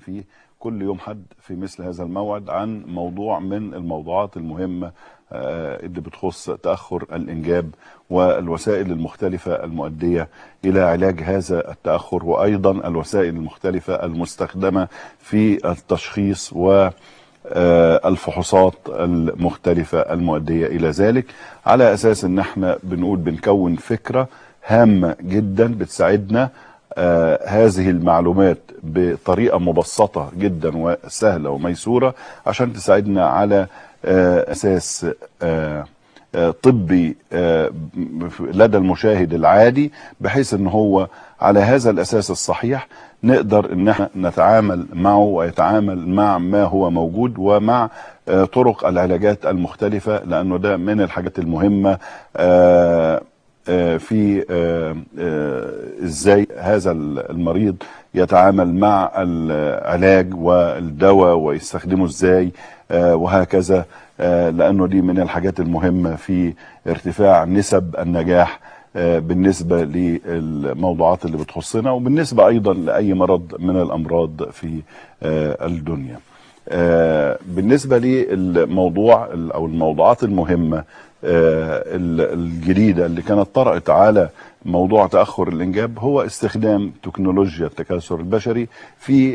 فيه كل يوم حد في مثل هذا الموعد عن موضوع من الموضوعات المهمة آه، اللي بتخص تأخر الإنجاب والوسائل المختلفة المؤدية إلى علاج هذا التأخر وأيضا الوسائل المختلفة المستخدمة في التشخيص و آه، الفحوصات المختلفة المؤدية إلى ذلك على أساس أن احنا بنقول بنكون فكرة هامة جدا بتساعدنا آه هذه المعلومات بطريقة مبسطة جدا وسهلة وميسورة عشان تساعدنا على آه أساس آه آه طبي آه لدى المشاهد العادي بحيث ان هو على هذا الاساس الصحيح نقدر ان احنا نتعامل معه ويتعامل مع ما هو موجود ومع آه طرق العلاجات المختلفة لانه ده من الحاجات المهمة آه في ازاي هذا المريض يتعامل مع العلاج والدواء ويستخدمه ازاي وهكذا لانه دي من الحاجات المهمه في ارتفاع نسب النجاح بالنسبه للموضوعات اللي بتخصنا وبالنسبه ايضا لاي مرض من الامراض في الدنيا. بالنسبه للموضوع او الموضوعات المهمه الجديده اللي كانت طرأت على موضوع تاخر الانجاب هو استخدام تكنولوجيا التكاثر البشري في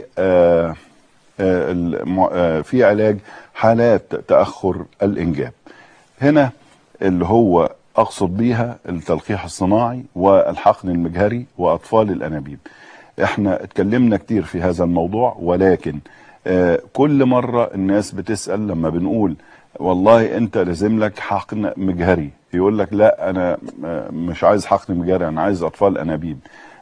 في علاج حالات تاخر الانجاب. هنا اللي هو اقصد بيها التلقيح الصناعي والحقن المجهري واطفال الانابيب. احنا اتكلمنا كتير في هذا الموضوع ولكن كل مره الناس بتسال لما بنقول والله انت لازم لك حقن مجهري يقول لك لا انا مش عايز حقن مجهري انا عايز اطفال انابيب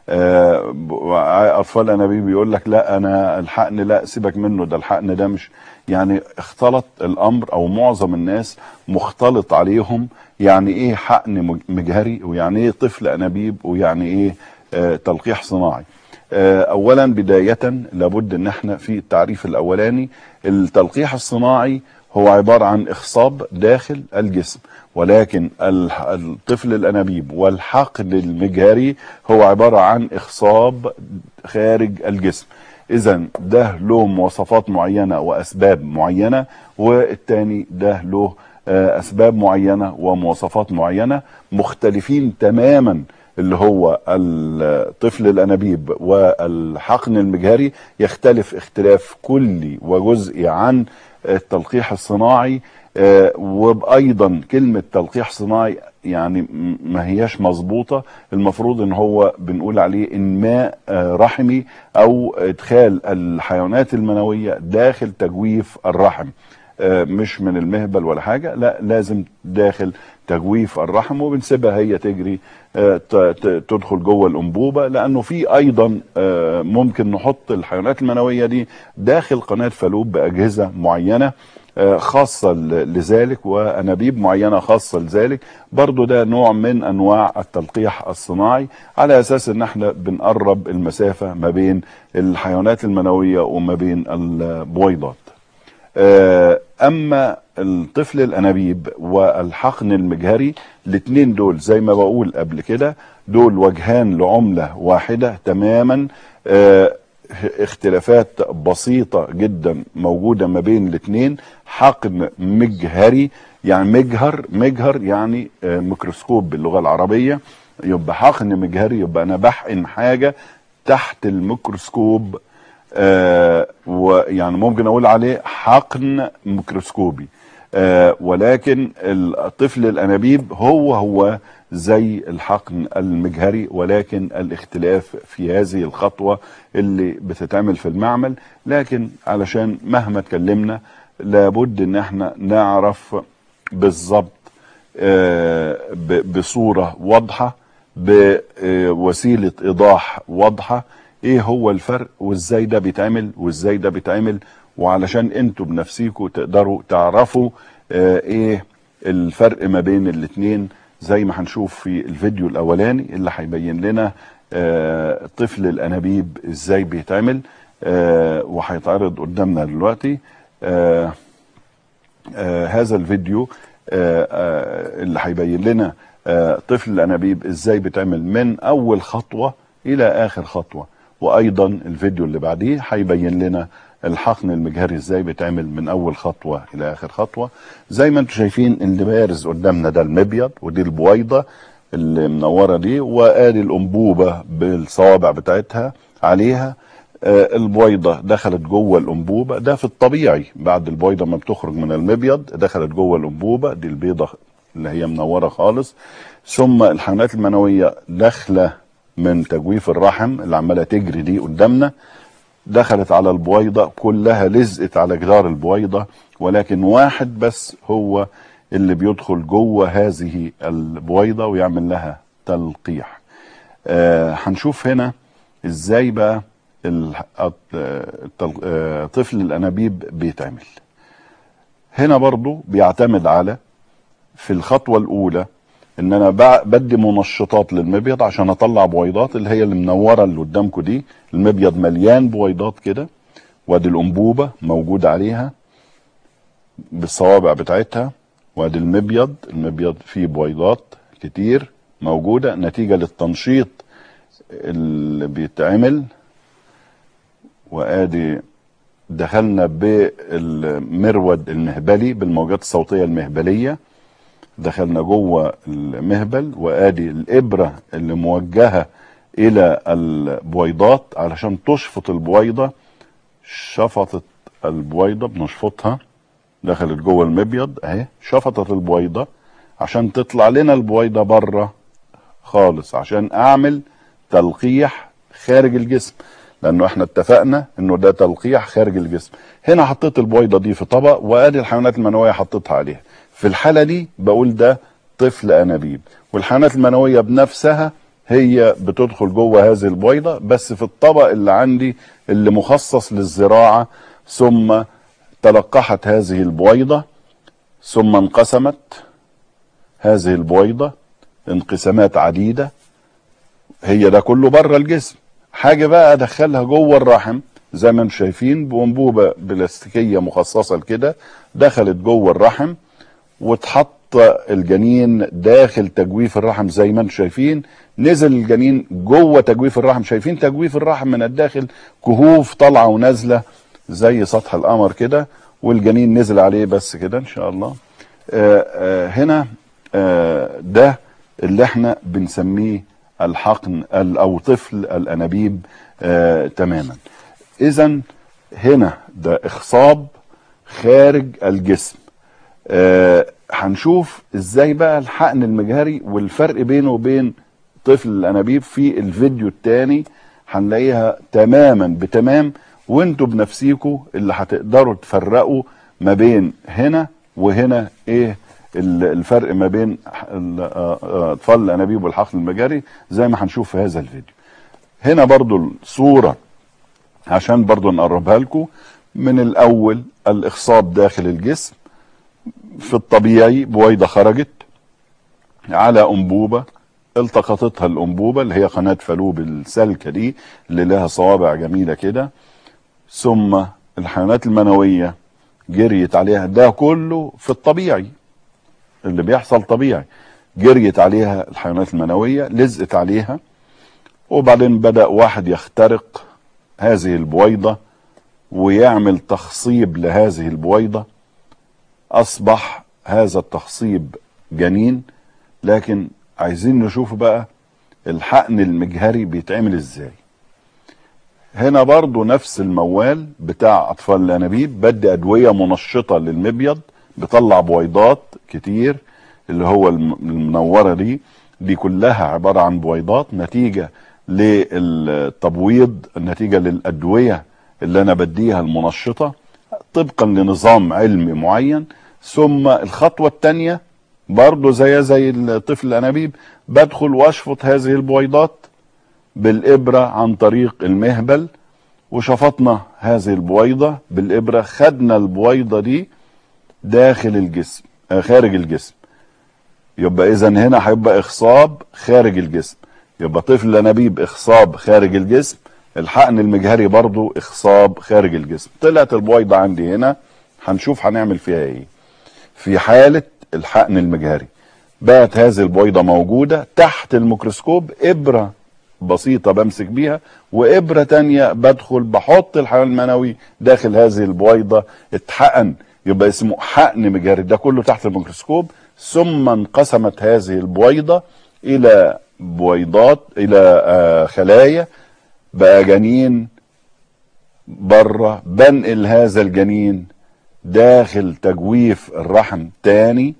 اطفال انابيب يقول لك لا انا الحقن لا سيبك منه ده الحقن ده مش يعني اختلط الامر او معظم الناس مختلط عليهم يعني ايه حقن مجهري ويعني ايه طفل انابيب ويعني ايه آه تلقيح صناعي اولا بدايه لابد ان احنا في التعريف الاولاني التلقيح الصناعي هو عبارة عن إخصاب داخل الجسم ولكن الطفل الأنابيب والحقن المجهري هو عبارة عن إخصاب خارج الجسم إذا ده له مواصفات معينة وأسباب معينة والتاني ده له أسباب معينة ومواصفات معينة مختلفين تماما اللي هو الطفل الأنابيب والحقن المجهري يختلف اختلاف كلي وجزئي عن التلقيح الصناعي وايضا كلمه تلقيح صناعي يعني ما هياش مظبوطه المفروض ان هو بنقول عليه انماء رحمي او ادخال الحيوانات المنويه داخل تجويف الرحم مش من المهبل ولا حاجه لا لازم داخل تجويف الرحم وبنسيبها هي تجري تدخل جوه الانبوبه لانه في ايضا ممكن نحط الحيوانات المنويه دي داخل قناه فالوب باجهزه معينه خاصة لذلك وأنابيب معينة خاصة لذلك برضو ده نوع من أنواع التلقيح الصناعي على أساس أن احنا بنقرب المسافة ما بين الحيوانات المنوية وما بين البويضات اما الطفل الانابيب والحقن المجهري الاثنين دول زي ما بقول قبل كده دول وجهان لعمله واحده تماما اختلافات بسيطه جدا موجوده ما بين الاثنين حقن مجهري يعني مجهر مجهر يعني ميكروسكوب باللغه العربيه يبقى حقن مجهري يبقى انا بحقن حاجه تحت الميكروسكوب آه ويعني ممكن اقول عليه حقن ميكروسكوبي آه ولكن الطفل الانابيب هو هو زي الحقن المجهري ولكن الاختلاف في هذه الخطوة اللي بتتعمل في المعمل لكن علشان مهما اتكلمنا لابد ان احنا نعرف بالظبط آه بصورة واضحة بوسيلة ايضاح واضحة ايه هو الفرق وازاي ده بيتعمل وازاي ده بيتعمل وعلشان انتوا بنفسيكم تقدروا تعرفوا اه ايه الفرق ما بين الاتنين زي ما هنشوف في الفيديو الاولاني اللي هيبين لنا اه طفل الانابيب ازاي بيتعمل اه وهيتعرض قدامنا دلوقتي اه اه هذا الفيديو آه آه اللي هيبين لنا آه طفل الانابيب ازاي بيتعمل من اول خطوه الى اخر خطوه وايضا الفيديو اللي بعديه هيبين لنا الحقن المجهري ازاي بيتعمل من اول خطوه الى اخر خطوه زي ما انتم شايفين اللي بارز قدامنا ده المبيض ودي البويضه اللي منوره دي وادي الانبوبه بالصوابع بتاعتها عليها آه، البويضه دخلت جوه الانبوبه ده في الطبيعي بعد البويضه ما بتخرج من المبيض دخلت جوه الانبوبه دي البيضه اللي هي منوره خالص ثم الحملات المنويه داخله من تجويف الرحم اللي عماله تجري دي قدامنا دخلت على البويضة كلها لزقت على جدار البويضة ولكن واحد بس هو اللي بيدخل جوه هذه البويضة ويعمل لها تلقيح آه هنشوف هنا ازاي بقى ال- التل- آه، طفل الانابيب بيتعمل هنا برضو بيعتمد على في الخطوة الأولى إن أنا بع- بدي منشطات للمبيض عشان أطلع بويضات اللي هي المنورة اللي قدامكم دي المبيض مليان بويضات كده وادي الأنبوبة موجود عليها بالصوابع بتاعتها وادي المبيض المبيض فيه بويضات كتير موجودة نتيجة للتنشيط اللي بيتعمل وادي دخلنا بالمرود المهبلي بالموجات الصوتية المهبلية دخلنا جوه المهبل وادي الابره اللي موجهه الى البويضات علشان تشفط البويضه شفطت البويضه بنشفطها دخلت جوه المبيض اهي شفطت البويضه عشان تطلع لنا البويضه بره خالص عشان اعمل تلقيح خارج الجسم لانه احنا اتفقنا انه ده تلقيح خارج الجسم هنا حطيت البويضه دي في طبق وادي الحيوانات المنويه حطيتها عليها في الحاله دي بقول ده طفل انابيب والحيوانات المنويه بنفسها هي بتدخل جوه هذه البويضه بس في الطبق اللي عندي اللي مخصص للزراعه ثم تلقحت هذه البويضه ثم انقسمت هذه البويضه انقسامات عديده هي ده كله بره الجسم حاجه بقى ادخلها جوه الرحم زي ما انتم شايفين بانبوبه بلاستيكيه مخصصه لكده دخلت جوه الرحم واتحط الجنين داخل تجويف الرحم زي ما انتم شايفين نزل الجنين جوه تجويف الرحم شايفين تجويف الرحم من الداخل كهوف طالعه ونازله زي سطح القمر كده والجنين نزل عليه بس كده ان شاء الله آه آه هنا آه ده اللي احنا بنسميه الحقن ال- او طفل الانابيب آه تماما اذا هنا ده اخصاب خارج الجسم آه هنشوف ازاي بقى الحقن المجهري والفرق بينه وبين طفل الانابيب في الفيديو التاني هنلاقيها تماما بتمام وانتوا بنفسيكوا اللي هتقدروا تفرقوا ما بين هنا وهنا ايه ال- الفرق ما بين ال- آه، آه، اطفال الانابيب والحقن المجاري زي ما هنشوف في هذا الفيديو هنا برضو الصورة عشان برضو نقربها لكم من الاول الاخصاب داخل الجسم في الطبيعي بويضة خرجت على انبوبة التقطتها الانبوبة اللي هي قناة فالوب السلكة دي اللي لها صوابع جميلة كده ثم الحيوانات المنوية جريت عليها ده كله في الطبيعي اللي بيحصل طبيعي جريت عليها الحيوانات المنوية لزقت عليها وبعدين بدأ واحد يخترق هذه البويضة ويعمل تخصيب لهذه البويضة أصبح هذا التخصيب جنين لكن عايزين نشوف بقى الحقن المجهري بيتعمل ازاي هنا برضو نفس الموال بتاع اطفال الانابيب بدي ادويه منشطه للمبيض بطلع بويضات كتير اللي هو الم- المنوره دي دي كلها عباره عن بويضات نتيجه للتبويض نتيجه للادويه اللي انا بديها المنشطه طبقا لنظام علمي معين ثم الخطوه الثانيه برضه زي زي الطفل الانابيب بدخل واشفط هذه البويضات بالإبرة عن طريق المهبل وشفطنا هذه البويضة بالإبرة خدنا البويضة دي داخل الجسم آه، خارج الجسم يبقى إذا هنا هيبقى إخصاب خارج الجسم يبقى طفل الأنابيب إخصاب خارج الجسم الحقن المجهري برضو إخصاب خارج الجسم طلعت البويضة عندي هنا هنشوف هنعمل فيها إيه في حالة الحقن المجهري بقت هذه البويضة موجودة تحت الميكروسكوب إبرة بسيطة بمسك بيها وإبرة تانية بدخل بحط الحيوان المنوي داخل هذه البويضة اتحقن يبقى اسمه حقن مجهري ده كله تحت الميكروسكوب ثم انقسمت هذه البويضة إلى بويضات إلى آه، خلايا بقى جنين بره بنقل هذا الجنين داخل تجويف الرحم تاني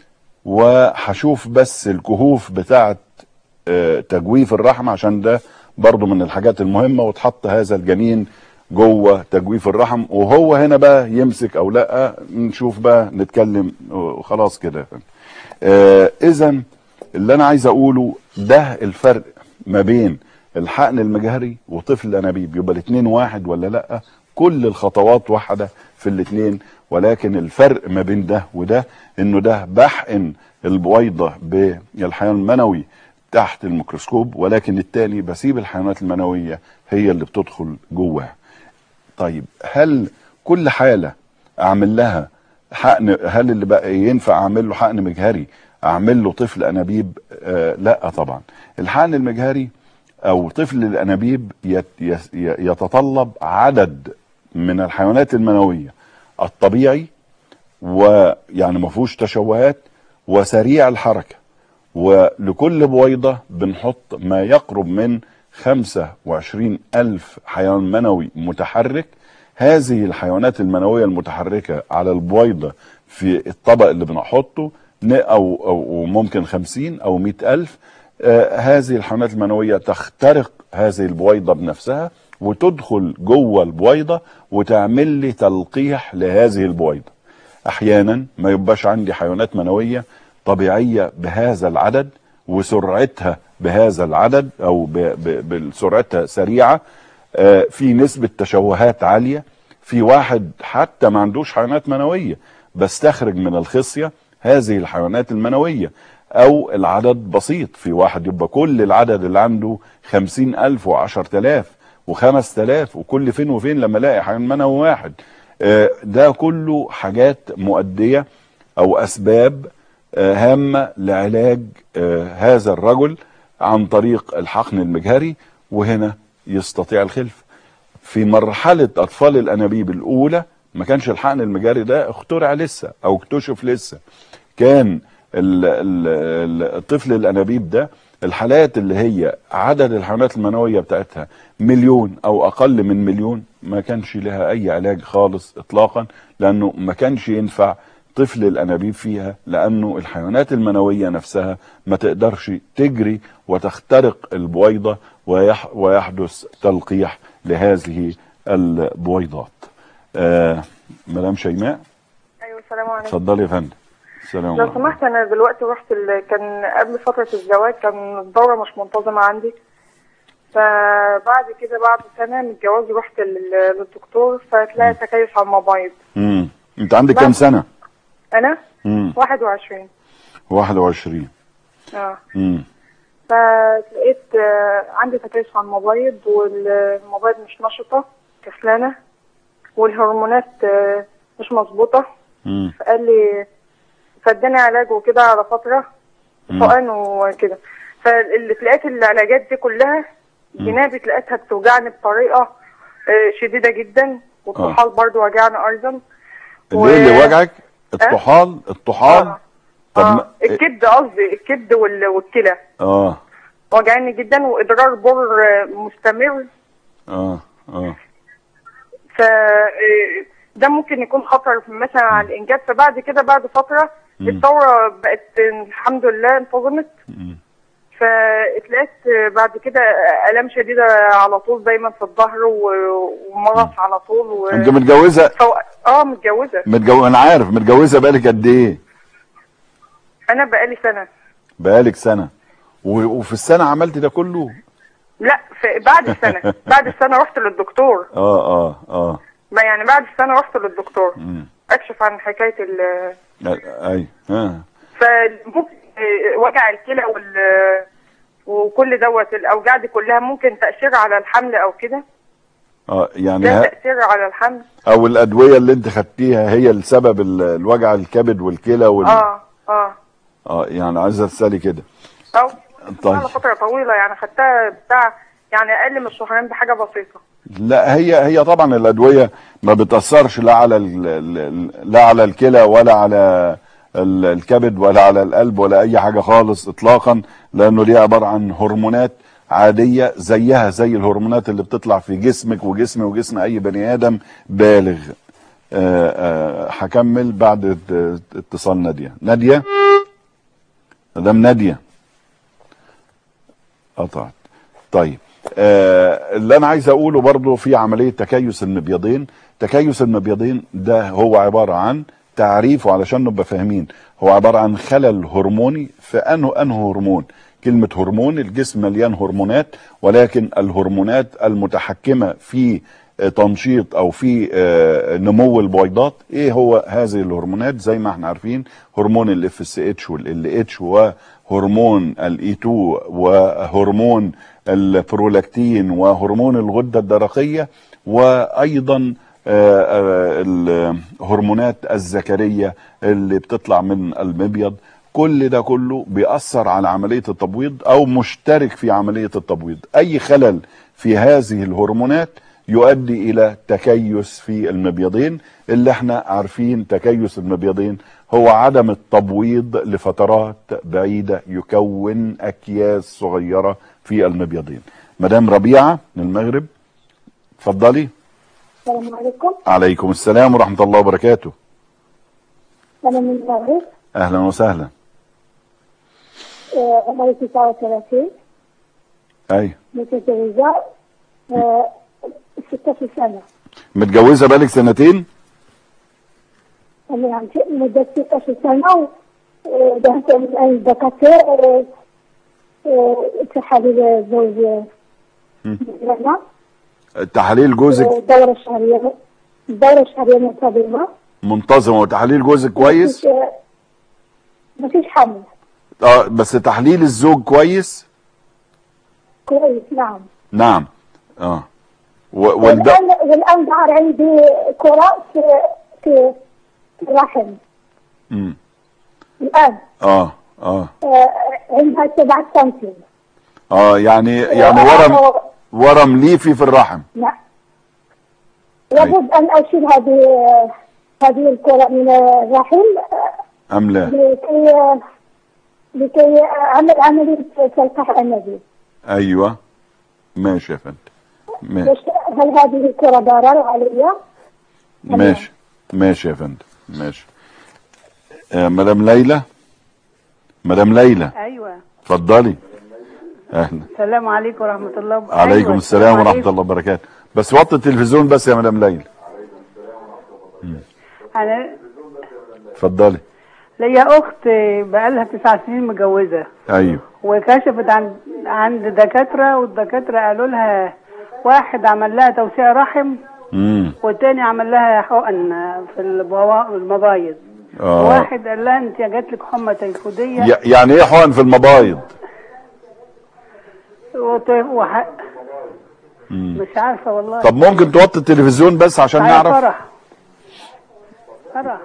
وهشوف بس الكهوف بتاعت آه، تجويف الرحم عشان ده برضو من الحاجات المهمة وتحط هذا الجنين جوه تجويف الرحم وهو هنا بقى يمسك او لا نشوف بقى نتكلم وخلاص كده آه اذا اللي انا عايز اقوله ده الفرق ما بين الحقن المجهري وطفل الانابيب يبقى الاثنين واحد ولا لا كل الخطوات واحده في الاثنين ولكن الفرق ما بين ده وده انه ده بحقن البويضه بالحيوان المنوي تحت الميكروسكوب ولكن التاني بسيب الحيوانات المنويه هي اللي بتدخل جواها طيب هل كل حاله اعمل لها حقن هل اللي بقى ينفع اعمل له حقن مجهري اعمل له طفل انابيب آه لا طبعا الحقن المجهري او طفل الانابيب يت يس- يتطلب عدد من الحيوانات المنويه الطبيعي ويعني ما فيهوش تشوهات وسريع الحركه ولكل بويضه بنحط ما يقرب من 25 ألف حيوان منوي متحرك هذه الحيوانات المنوية المتحركة على البويضة في الطبق اللي بنحطه ن- أو, أو ممكن 50 أو 100 ألف آه هذه الحيوانات المنوية تخترق هذه البويضة بنفسها وتدخل جوه البويضة وتعمل لي تلقيح لهذه البويضة احيانا ما يبقاش عندي حيوانات منويه طبيعيه بهذا العدد وسرعتها بهذا العدد او ب- ب- بسرعتها سريعه آه، في نسبه تشوهات عاليه في واحد حتى ما عندوش حيوانات منويه بستخرج من الخصيه هذه الحيوانات المنويه او العدد بسيط في واحد يبقى كل العدد اللي عنده خمسين الف وعشر تلاف وخمس تلاف وكل فين وفين لما الاقي حيوان منوي واحد آه، ده كله حاجات مؤدية او اسباب آه، هامة لعلاج آه، هذا الرجل عن طريق الحقن المجهري وهنا يستطيع الخلف في مرحلة أطفال الأنابيب الأولى ما كانش الحقن المجاري ده اخترع لسه أو اكتشف لسه كان ال- ال- ال- الطفل الأنابيب ده الحالات اللي هي عدد الحيوانات المنوية بتاعتها مليون أو أقل من مليون ما كانش لها أي علاج خالص إطلاقا لأنه ما كانش ينفع طفل الانابيب فيها لانه الحيوانات المنويه نفسها ما تقدرش تجري وتخترق البويضه ويح ويحدث تلقيح لهذه البويضات. آه مدام شيماء ايوه السلام عليكم اتفضلي يا فندم. السلام لو عليكم. سمحت انا دلوقتي رحت ال... كان قبل فتره الزواج كان الدوره مش منتظمه عندي فبعد كده بعد سنه من الجواز رحت لل- للدكتور فتلاقي تكيس على المبايض امم انت عندك كام بعد- سنه؟ انا امم 21 21 اه امم فلقيت آه، عندي تكيس على المبايض والمبايض مش نشطه كسلانه والهرمونات آه، مش مظبوطه امم فقال لي فاداني علاج وكده على فترة مم. حقن وكده فاللي لقيت العلاجات دي كلها جنابي لقيتها بتوجعني بطريقة آه، شديدة جدا والطحال برضو وجعني أيضا و- اللي اللي وجعك؟ الطحال الطحال آه. طب آه. ما- الكبد قصدي الكبد وال- والكلى اه وجعني جدا وإضرار بر آه، مستمر اه اه ف آه، ده ممكن يكون خطر مثلا على الإنجاب فبعد كده بعد فترة مم. الثورة بقت الحمد لله انتظمت مم. فاتلاقيت بعد كده الام شديده على طول دايما في الظهر و- ومغص على طول و... انت متجوزه فو... اه متجوزه متجو... انا عارف متجوزه بقالك قد ايه؟ انا بقالي سنه بقالك سنه و... وفي السنه عملت ده كله؟ لا في بعد السنه بعد السنه رحت للدكتور اه اه اه ما يعني بعد السنه رحت للدكتور مم. اكشف عن حكايه ال اي ها فممكن وجع الكلى وال وكل دوت الاوجاع دي كلها ممكن تاثير على الحمل او كده اه يعني ده ها... تاثير على الحمل او الادويه اللي انت خدتيها هي السبب ال- الوجع الكبد والكلى وال اه اه اه يعني عايزه تسالي كده او طيب. على فتره طويله يعني خدتها بتاع يعني اقل من شهرين بحاجه بسيطه لا هي هي طبعا الادويه ما بتاثرش لا على ال- ال- لا على الكلى ولا على ال- الكبد ولا على القلب ولا اي حاجه خالص اطلاقا لانه دي عباره عن هرمونات عاديه زيها زي الهرمونات اللي بتطلع في جسمك وجسمي وجسم اي بني ادم بالغ آه، آه، هكمل بعد ات- اتصال ناديه ناديه مدام ناديه قطعت طيب آه اللي انا عايز اقوله برضو في عمليه تكيس المبيضين تكيس المبيضين ده هو عباره عن تعريفه علشان نبقى فاهمين هو عباره عن خلل هرموني في انه انه هرمون كلمه هرمون الجسم مليان هرمونات ولكن الهرمونات المتحكمه في آه، تنشيط او في آه، نمو البويضات ايه هو هذه الهرمونات زي ما احنا عارفين هرمون الاف اس اتش والال اتش وهرمون الاي 2 وهرمون البرولاكتين وهرمون الغده الدرقيه وايضا آه، آه، الهرمونات الذكريه اللي بتطلع من المبيض كل ده كله بيأثر على عملية التبويض أو مشترك في عملية التبويض أي خلل في هذه الهرمونات يؤدي إلى تكيس في المبيضين اللي احنا عارفين تكيس المبيضين هو عدم التبويض لفترات بعيدة يكون أكياس صغيرة في المبيضين مدام ربيعة من المغرب اتفضلي السلام عليكم عليكم السلام ورحمة الله وبركاته أنا من المغرب أهلا وسهلا آه، عمري 39 أي متزوجة آه، 16 سنة متجوزة بقالك سنتين أنا عندي مدة 16 سنة وذهبت عند الدكاترة تحاليل الزوج مزرعة تحاليل جوزك الدورة الشهرية الدورة الشهرية منتظمة منتظمة وتحاليل جوزك كويس ما فيش حمل اه بس تحليل الزوج كويس كويس نعم نعم اه و- والد... والآن والآن ظهر عندي كرة في في في الرحم مم. الآن اه اه آه، عندها سبعة سنتيم اه يعني يعني ورم ورم ليفي في الرحم نعم لابد أن أشيل هذه هذه الكرة من الرحم آه، ام لا لكي لكي أعمل عملية تلقيح النبي ايوه ماشي يا فندم ماشي بس هل هذه الكرة ضرر علي؟ ماشي ماشي يا فندم ماشي آه مدام ليلى مدام ليلى ايوه اتفضلي اهلا السلام عليكم ورحمه الله وبركاته عليكم السلام ورحمه الله وبركاته بس وطي التلفزيون بس يا مدام ليلى انا اتفضلي ليا اخت بقالها تسع سنين متجوزه ايوه وكشفت عند عند دكاتره والدكاتره قالوا لها واحد عمل لها توسيع رحم امم والتاني عمل لها حقن في البوا- المبايض اه واحد قال لها انت جات لك حمى تيفوديه ي- يعني ايه حقن في المبايض وط- وح... مش عارفه والله طب ممكن توطي التلفزيون بس عشان تعالى نعرف فرح فرح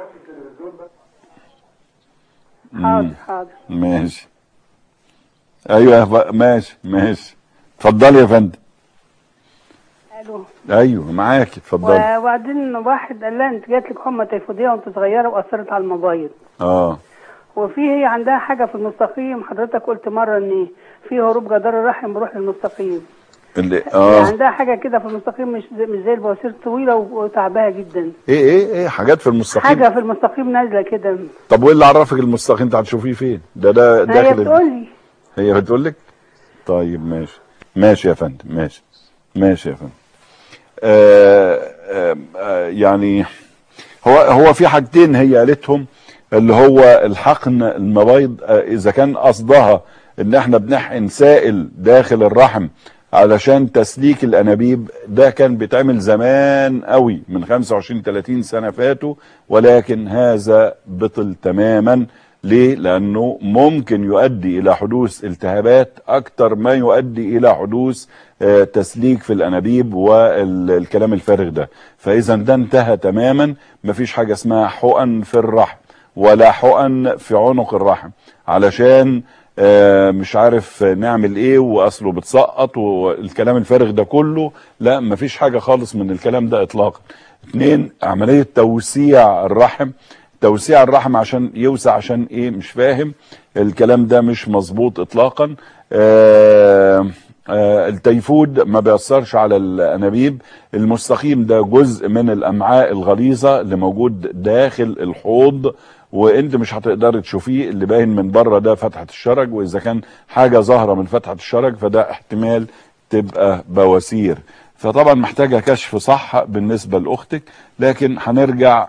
حاضر حاضر ماشي ايوه يا ف... ماشي ماشي اتفضلي يا فندم الو ايوه معاكي اتفضلي وبعدين واحد قال لها انت جات لك حمى تيفوديه وانت صغيره واثرت على المبايض اه وفي هي عندها حاجه في المستقيم حضرتك قلت مره ان في هروب جدار الرحم بيروح للمستقيم اللي هي اه عندها حاجه كده في المستقيم مش زي مش زي البواسير طويله وتعباها جدا ايه ايه ايه حاجات في المستقيم حاجه في المستقيم نازله كده طب وايه اللي عرفك المستقيم انت هتشوفيه فين ده ده هي داخل بتقول لي هي بتقول لك طيب ماشي ماشي يا فندم ماشي ماشي يا فندم آه آه آه يعني هو هو في حاجتين هي قالتهم اللي هو الحقن المبايض آه اذا كان قصدها ان احنا بنحقن سائل داخل الرحم علشان تسليك الانابيب ده كان بيتعمل زمان قوي من 25 30 سنه فاتوا ولكن هذا بطل تماما ليه؟ لأنه ممكن يؤدي إلى حدوث التهابات أكتر ما يؤدي إلى حدوث آه، تسليك في الأنابيب والكلام الفارغ ده فإذا ده انتهى تماما مفيش حاجة اسمها حقن في الرحم ولا حقن في عنق الرحم علشان آه، مش عارف نعمل ايه واصله بتسقط والكلام الفارغ ده كله لا مفيش حاجه خالص من الكلام ده اطلاقا اتنين عمليه توسيع الرحم توسيع الرحم عشان يوسع عشان ايه مش فاهم الكلام ده مش مظبوط اطلاقا آه آه التيفود ما بيأثرش على الانابيب المستقيم ده جزء من الامعاء الغليظه اللي موجود داخل الحوض وانت مش هتقدر تشوفيه اللي باين من بره ده فتحه الشرج واذا كان حاجه ظاهره من فتحه الشرج فده احتمال تبقى بواسير فطبعا محتاجه كشف صح بالنسبه لاختك لكن هنرجع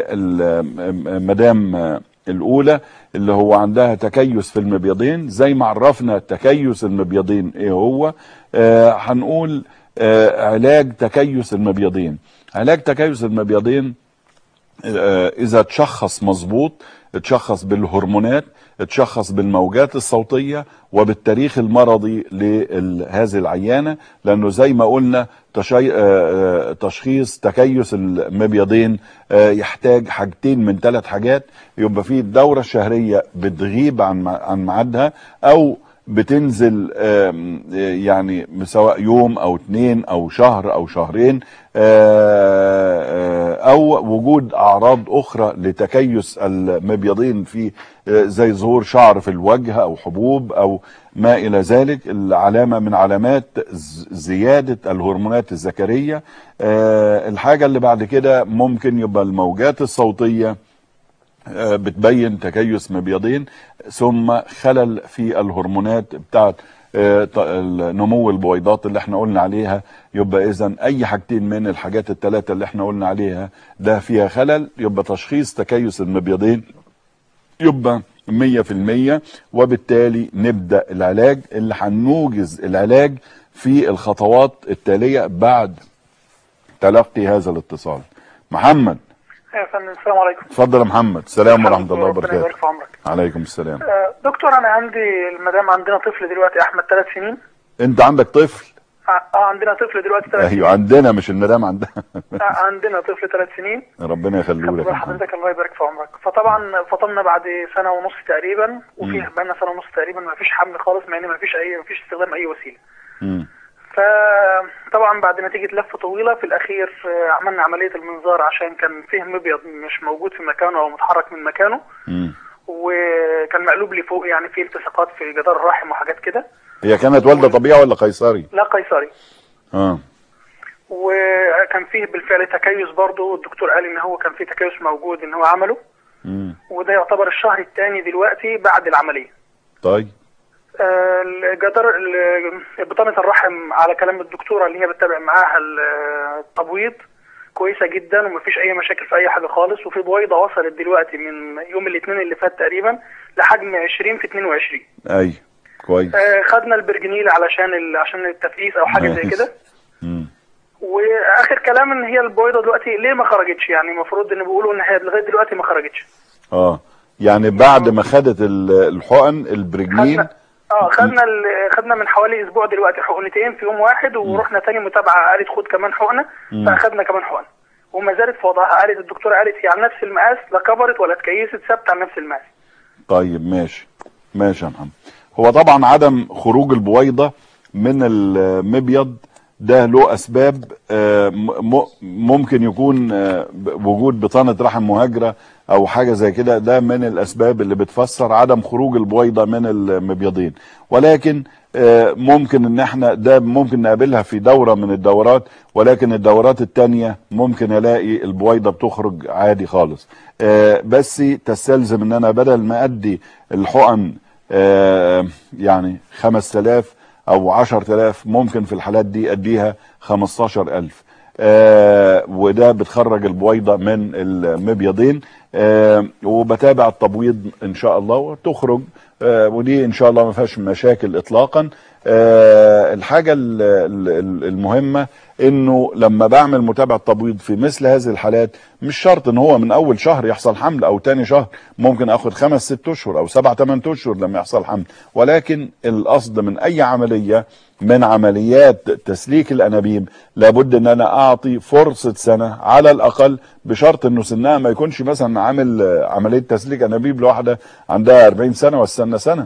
للمدام الاولى اللي هو عندها تكيس في المبيضين زي ما عرفنا تكيس المبيضين ايه هو آه هنقول آه علاج تكيس المبيضين علاج تكيس المبيضين آه اذا تشخص مظبوط اتشخص بالهرمونات اتشخص بالموجات الصوتية وبالتاريخ المرضي لهذه العيانة لأنه زي ما قلنا تشي... آه، تشخيص تكيس المبيضين آه، يحتاج حاجتين من ثلاث حاجات يبقى فيه الدورة الشهرية بتغيب عن مع- عن ميعادها أو بتنزل آم، يعني سواء يوم او اتنين او شهر او شهرين آه، آه، او وجود اعراض اخرى لتكيس المبيضين في آه، زي ظهور شعر في الوجه او حبوب او ما الى ذلك العلامه من علامات ز- زياده الهرمونات الذكريه آه، الحاجه اللي بعد كده ممكن يبقى الموجات الصوتيه آه، بتبين تكيس مبيضين ثم خلل في الهرمونات بتاعت آه، ط- نمو البويضات اللي احنا قلنا عليها يبقى اذا اي حاجتين من الحاجات الثلاثه اللي احنا قلنا عليها ده فيها خلل يبقى تشخيص تكيس المبيضين يبقى 100% وبالتالي نبدا العلاج اللي هنوجز العلاج في الخطوات التاليه بعد تلقي هذا الاتصال محمد يا فندم السلام عليكم اتفضل يا محمد السلام ورحمه الله ربنا وبركاته يبارك في عمرك عليكم السلام آه، دكتور انا عندي المدام عندنا طفل دلوقتي احمد ثلاث سنين انت عندك طفل اه آه، عندنا طفل دلوقتي ثلاث سنين ايوه عندنا مش المدام عندها آه، عندنا طفل ثلاث سنين ربنا يخليه لك خبر يا محمد. حضرتك الله يبارك في عمرك فطبعا فطمنا بعد سنه ونص تقريبا وفي مم. بقالنا سنه ونص تقريبا ما فيش حمل خالص مع ان ما فيش اي ما فيش استخدام اي وسيله مم. فطبعا بعد نتيجة لفة طويلة في الأخير آه، عملنا عملية المنظار عشان كان فيه مبيض مش موجود في مكانه أو متحرك من مكانه مم. وكان مقلوب لفوق يعني فيه التصاقات في جدار الرحم وحاجات كده هي كانت والده طبيعي ولا قيصري لا قيصري اه وكان فيه بالفعل تكيس برضه الدكتور قال ان هو كان فيه تكيس موجود ان هو عمله مم. وده يعتبر الشهر الثاني دلوقتي بعد العمليه طيب آه، الجدار ال- بطانه الرحم على كلام الدكتوره اللي هي بتتابع معاها ال- التبويض كويسه جدا ومفيش اي مشاكل في اي حاجه خالص وفي بويضه وصلت دلوقتي من يوم الاثنين اللي فات تقريبا لحجم 20 في 22 ايوه كويس آه، خدنا البرجنيل علشان ال... عشان التفقيس او حاجه زي ماشي. كده مم. واخر كلام ان هي البويضه دلوقتي ليه ما خرجتش يعني المفروض ان بيقولوا ان هي لغايه دلوقتي ما خرجتش اه يعني بعد ما خدت ال- الحقن البرجنين خدنا اه خدنا ال... خدنا من حوالي اسبوع دلوقتي حقنتين في يوم واحد ورحنا تاني متابعه قالت خد كمان حقنه مم. فاخدنا كمان حقنه وما زالت في وضعها قالت الدكتوره قالت هي على نفس المقاس لا كبرت ولا اتكيست ثابته على نفس المقاس طيب ماشي ماشي يا محمد هو طبعا عدم خروج البويضة من المبيض ده له اسباب آه، م- م- ممكن يكون آه، ب- وجود بطانة رحم مهاجرة او حاجة زي كده ده من الاسباب اللي بتفسر عدم خروج البويضة من المبيضين ولكن آه، ممكن ان احنا ده ممكن نقابلها في دورة من الدورات ولكن الدورات التانية ممكن الاقي البويضة بتخرج عادي خالص آه، بس تستلزم ان انا بدل ما ادي الحقن آه، يعني 5000 او 10000 ممكن في الحالات دي اديها 15000 آه وده بتخرج البويضة من المبيضين آه وبتابع التبويض ان شاء الله وتخرج آه ودي ان شاء الله ما فيهاش مشاكل اطلاقا آه الحاجة ال- ال- المهمة انه لما بعمل متابعة تبويض في مثل هذه الحالات مش شرط ان هو من اول شهر يحصل حمل او تاني شهر ممكن اخد خمس ست اشهر او سبع ثمان اشهر لما يحصل حمل ولكن القصد من اي عملية من عمليات تسليك الانابيب لابد ان انا اعطي فرصة سنة على الاقل بشرط انه سنها ما يكونش مثلا عامل آه، عملية تسليك انابيب لواحدة عندها 40 سنة واستنى سنة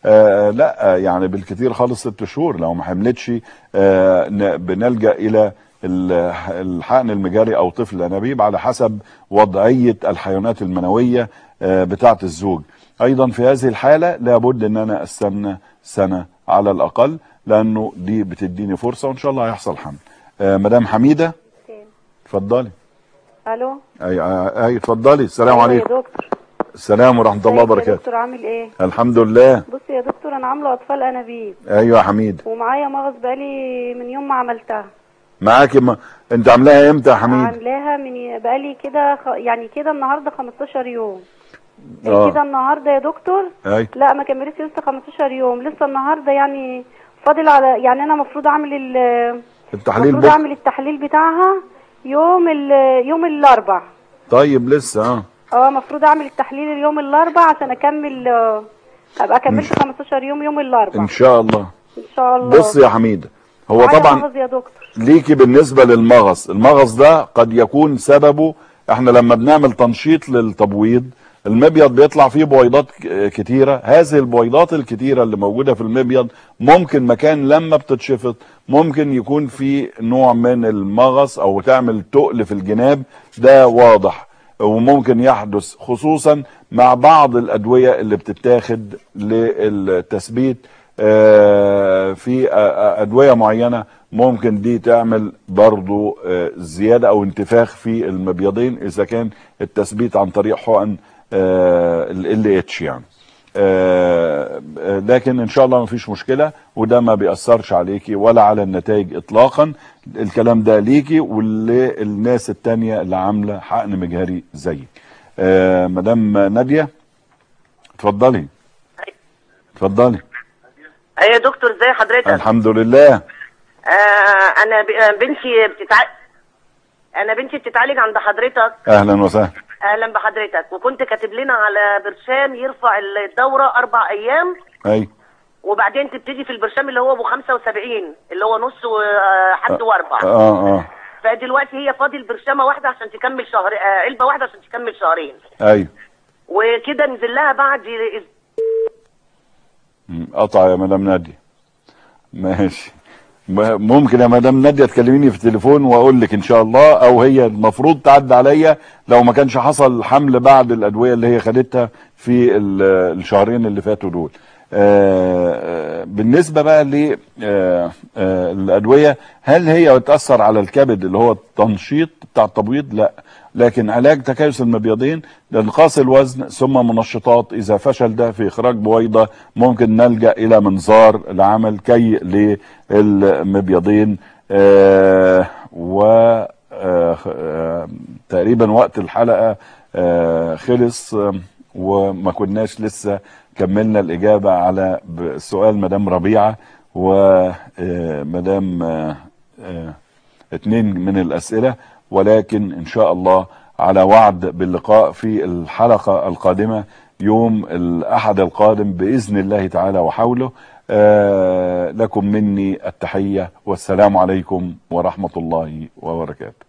آه لا يعني بالكثير خالص ست شهور لو ما حملتش آه ن- بنلجا الى ال- الحقن المجاري او طفل الانابيب على حسب وضعيه الحيوانات المنويه آه بتاعه الزوج ايضا في هذه الحاله لابد ان انا استنى سنه على الاقل لانه دي بتديني فرصه وان شاء الله هيحصل حمل آه مدام حميده اتفضلي الو اي اي اتفضلي السلام أيوة عليكم يا دكتور السلام ورحمه الله ازيك يا وبركاته دكتور عامل ايه الحمد لله بص يا دكتور انا عامله اطفال انابيب ايوه يا حميد ومعايا مغص بقالي من يوم ما عملتها معاكي ما... انت عاملاها امتى يا حميد عاملاها من بقالي كده خ... يعني كده النهارده 15 يوم آه. كده النهارده يا دكتور اي لا ما كملتش لسه 15 يوم لسه النهارده يعني فاضل على يعني انا المفروض اعمل ال التحليل المفروض بكره اعمل التحليل بتاعها يوم ال... يوم الاربع طيب لسه اه اه المفروض اعمل التحليل اليوم الاربع عشان اكمل آه، ابقى كملت 15 يوم يوم الاربع ان شاء الله ان شاء الله بص يا حميد هو معايا طبعا مغص يا دكتور ليكي بالنسبه للمغص المغص ده قد يكون سببه احنا لما بنعمل تنشيط للتبويض المبيض بيطلع فيه بويضات ك- كتيرة هذه البويضات الكتيرة اللي موجودة في المبيض ممكن مكان لما بتتشفط ممكن يكون في نوع من المغص او تعمل تقل في الجناب ده واضح وممكن يحدث خصوصا مع بعض الادوية اللي بتتاخد للتثبيت آه، في آه، آه، ادوية معينة ممكن دي تعمل برضو آه، زيادة او انتفاخ في المبيضين اذا كان التثبيت عن طريق حقن ال اتش يعني آه، آه، لكن ان شاء الله ما فيش مشكلة وده ما بيأثرش عليكي ولا على النتائج اطلاقا الكلام ده ليكي وللناس التانية اللي عاملة حقن مجهري زيك آه، مدام نادية اتفضلي اتفضلي ايه يا دكتور ازي حضرتك الحمد لله آه انا ب- آه، بنتي بتتع... انا بنتي بتتعالج عند حضرتك اهلا وسهلا اهلا بحضرتك وكنت كاتب لنا على برشام يرفع الدوره اربع ايام اي وبعدين تبتدي في البرشام اللي هو ابو 75 اللي هو نص وحد واربع اه اه فدلوقتي هي فاضل برشامه واحده عشان تكمل شهر آه علبه واحده عشان تكمل شهرين ايوه وكده نزل لها بعد مم، قطع يا مدام نادية ماشي م- ممكن يا مدام نادية تكلميني في التليفون واقول لك ان شاء الله او هي المفروض تعدي عليا لو ما كانش حصل حمل بعد الادوية اللي هي خدتها في ال- الشهرين اللي فاتوا دول آه، آه، بالنسبة بقى للأدوية هل هي بتأثر على الكبد اللي هو التنشيط بتاع التبويض لا لكن علاج تكيس المبيضين لانقاص الوزن ثم منشطات إذا فشل ده في إخراج بويضة ممكن نلجأ إلى منظار لعمل كي للمبيضين آه، و آه، آه، تقريبا وقت الحلقة آه، خلص آه، وما كناش لسه كملنا الإجابة على ب- سؤال مدام ربيعة ومدام اتنين من الأسئلة ولكن إن شاء الله على وعد باللقاء في الحلقة القادمة يوم الأحد القادم بإذن الله تعالى وحوله آه، لكم مني التحية والسلام عليكم ورحمة الله وبركاته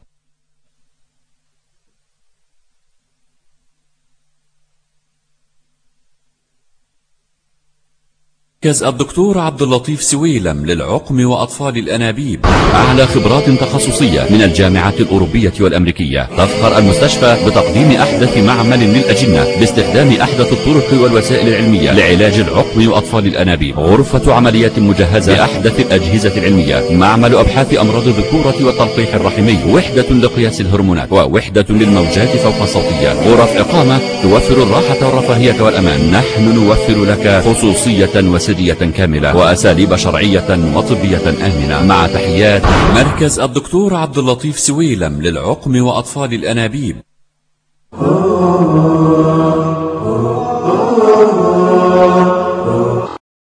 مركز الدكتور عبد اللطيف سويلم للعقم وأطفال الأنابيب أعلى خبرات تخصصية من الجامعات الأوروبية والأمريكية تفخر المستشفى بتقديم أحدث معمل للأجنة باستخدام أحدث الطرق والوسائل العلمية لعلاج العقم وأطفال الأنابيب غرفة عمليات مجهزة بأحدث الأجهزة العلمية معمل أبحاث أمراض الذكورة والتلقيح الرحمي وحدة لقياس الهرمونات ووحدة للموجات فوق الصوتية غرف إقامة توفر الراحة والرفاهية والأمان نحن نوفر لك خصوصية وسرية كاملة وأساليب شرعية وطبية آمنة مع تحيات مركز الدكتور عبد اللطيف سويلم للعقم وأطفال الأنابيب